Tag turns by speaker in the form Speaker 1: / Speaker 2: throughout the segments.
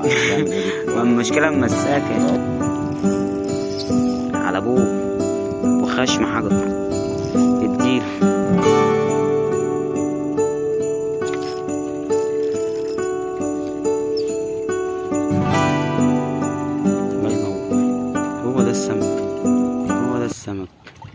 Speaker 1: هتعمل ايه دي؟
Speaker 2: والمشكلة مساكة على ابوه وخشم حجر تديله الله ينور هو ده السمك هو ده السمك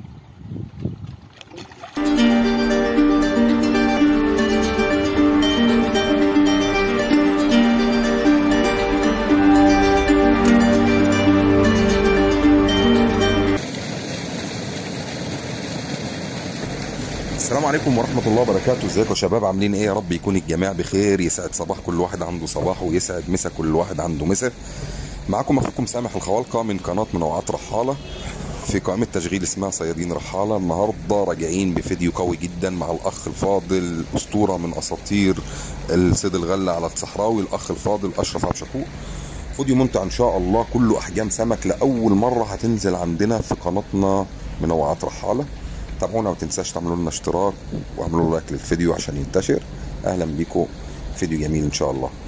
Speaker 3: السلام عليكم ورحمة الله وبركاته ازيكم يا شباب عاملين ايه يا رب يكون الجميع بخير يسعد صباح كل واحد عنده صباح ويسعد مسا كل واحد عنده مسا معكم اخوكم سامح الخوالقة من قناة منوعات رحالة في قائمة تشغيل اسمها صيادين رحالة النهاردة راجعين بفيديو قوي جدا مع الاخ الفاضل اسطورة من اساطير الصيد الغلة على الصحراوي الاخ الفاضل اشرف عبد الشكور فيديو ممتع ان شاء الله كله احجام سمك لاول مرة هتنزل عندنا في قناتنا منوعات رحالة تابعونا ما تنساش تعملوا لنا اشتراك واعملوا لايك للفيديو عشان ينتشر اهلا بيكم فيديو جميل ان شاء الله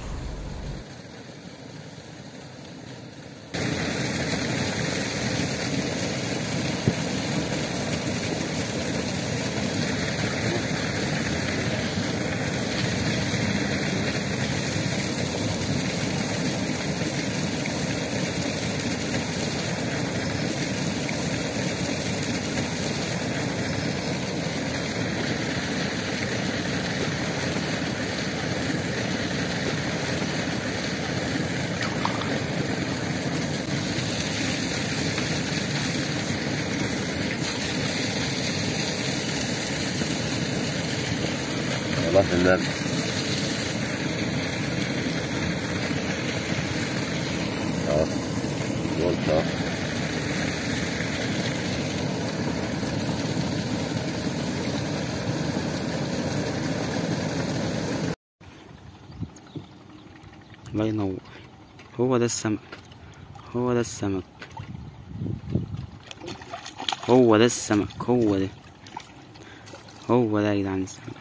Speaker 1: والله فنان اه قلت اه
Speaker 2: الله ينور هو ده السمك هو ده السمك هو ده السمك هو ده هو ده يا جدعان السمك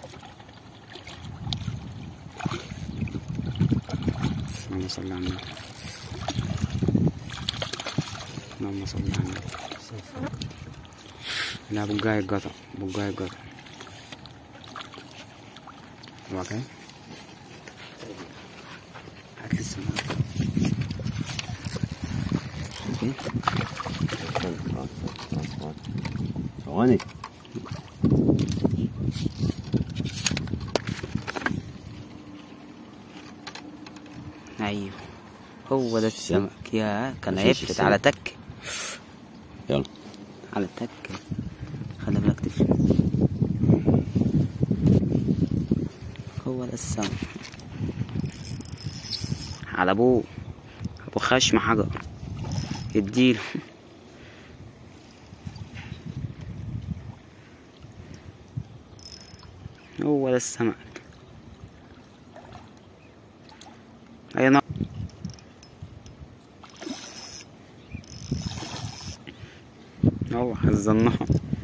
Speaker 2: اللهم صل على النبي اللهم صل على النبي لا بقاي القطع بقاي القطع اوكي هات لي السمك اوكي
Speaker 1: ثواني
Speaker 2: ايوه هو ده السمك يا كان
Speaker 1: مفيش
Speaker 2: هيفلت
Speaker 1: السمك.
Speaker 2: على تك
Speaker 1: يلا
Speaker 2: على تك خلي بالك تفلت هو ده السمك على ابوه ابو خشم حجر اديله هو ده السمك اي نعم هو حزناه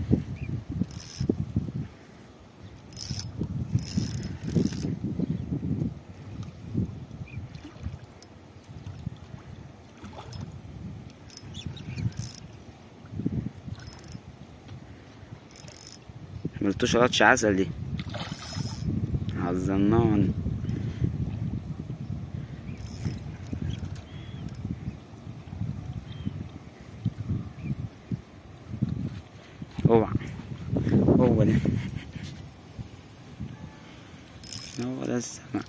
Speaker 2: عملتوش رطش عسل دي حزنان اوعى هو ده هو ده السمك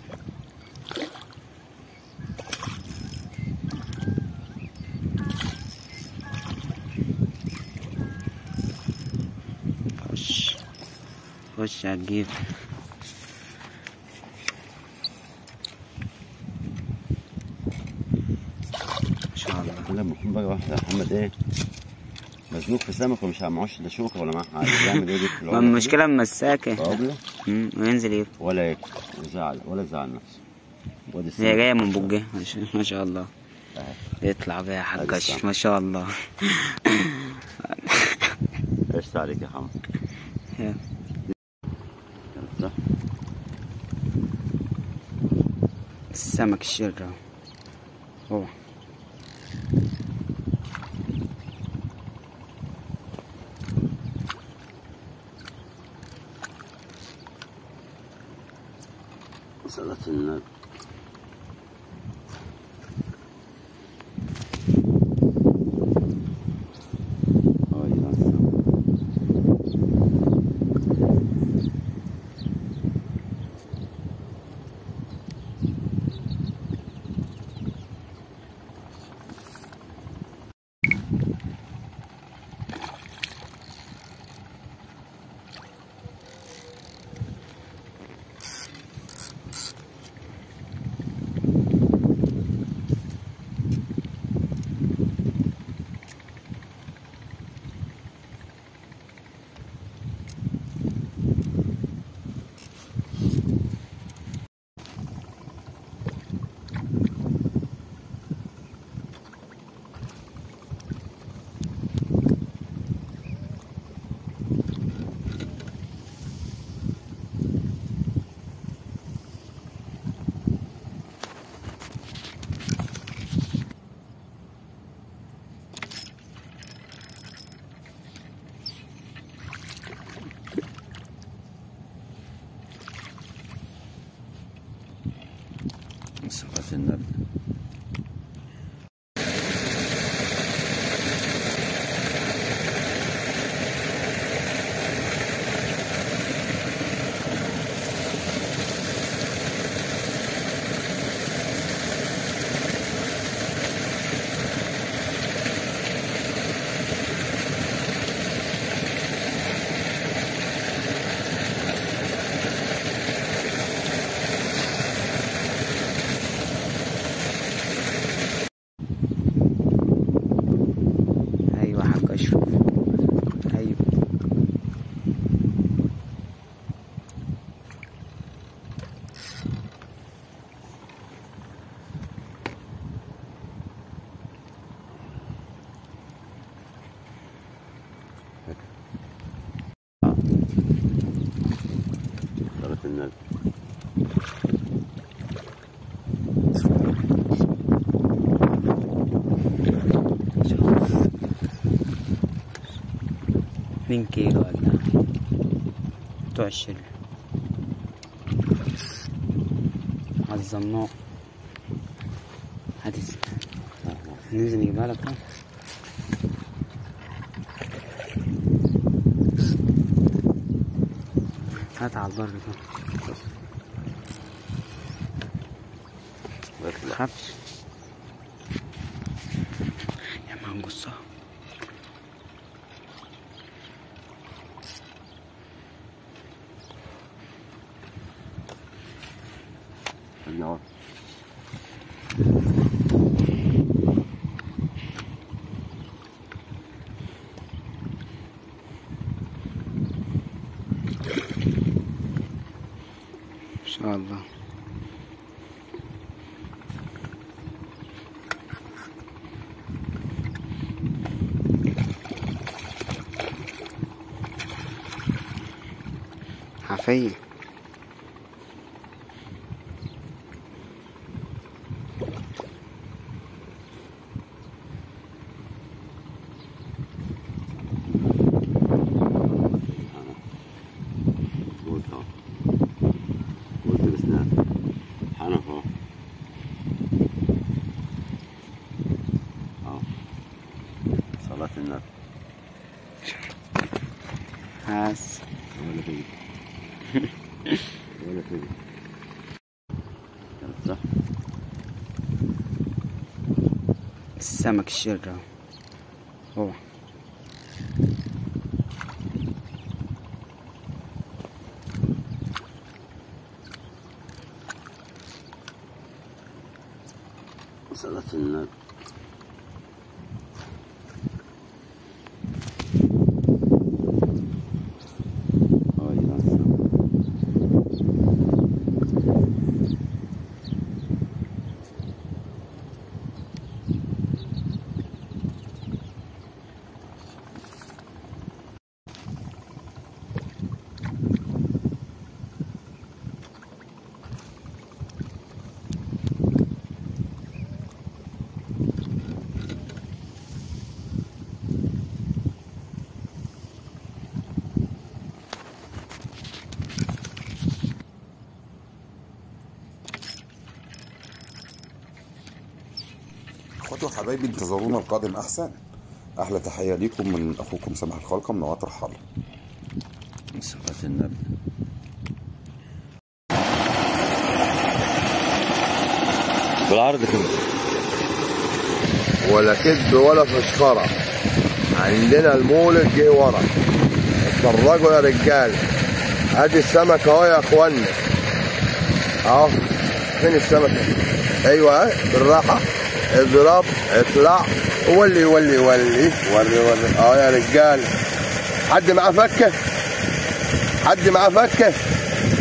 Speaker 2: خش خش هتجيب ما شاء الله
Speaker 1: لما يكون بقى واحد يا محمد ايه مزنوق في سمك ومش معهوش لا شوكه ولا معاه حاجه يعمل ايه دي في
Speaker 2: ما
Speaker 1: العمر
Speaker 2: المشكلة مساكة
Speaker 1: كده؟ عقلة
Speaker 2: مم، وينزل ياكل
Speaker 1: ولا ياكل وزعل ولا زعل نفسه وادي
Speaker 2: هي
Speaker 1: السمك
Speaker 2: جاية من بوجها ما شاء- ما شاء الله
Speaker 1: أهي.
Speaker 2: يطلع بيها حقش
Speaker 1: السمك.
Speaker 2: ما شاء الله
Speaker 1: ايش عليك يا حمد
Speaker 2: يا.
Speaker 1: صح
Speaker 2: السمك الشرة هو
Speaker 1: صلاة النبي
Speaker 2: أيضا
Speaker 1: صلاة النبي
Speaker 2: أيوة حق أشوف أيوة
Speaker 1: صلاة النبي
Speaker 2: اتنين كيلو ولا بتوع الشل عالظناء هتس ننزل نجيبها لك بقى. هات على البر كده
Speaker 1: بس لا
Speaker 2: تخافش يا ما هنقصها
Speaker 1: ارجع ورا
Speaker 2: ان شاء الله حفية
Speaker 1: قلت اهو قلت بسنان حنف اهو اهو صلاة النبي
Speaker 2: هاس
Speaker 1: ولا كده ولا كده كانت صح
Speaker 2: السمك الشر اهو هو
Speaker 1: صلاة النبي أيضا
Speaker 3: اخواتي وحبايبي انتظرونا القادم احسن احلى تحيه ليكم من اخوكم سامح الخلقه من نواه رحاله
Speaker 1: صلاة النبي بالعرض كده
Speaker 4: ولا كذب ولا فشخرة عندنا المولد جه ورا اتفرجوا يا رجال ادي السمك اهو يا اخوانا اهو فين السمك ايوه اه، بالراحه اضرب اطلع ولي ولي ولي ولي ولي اه يا رجال حد معاه فكه حد معاه فكه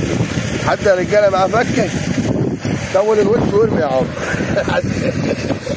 Speaker 4: حد يا رجاله معاه فكه طول الوش وارمي يا عم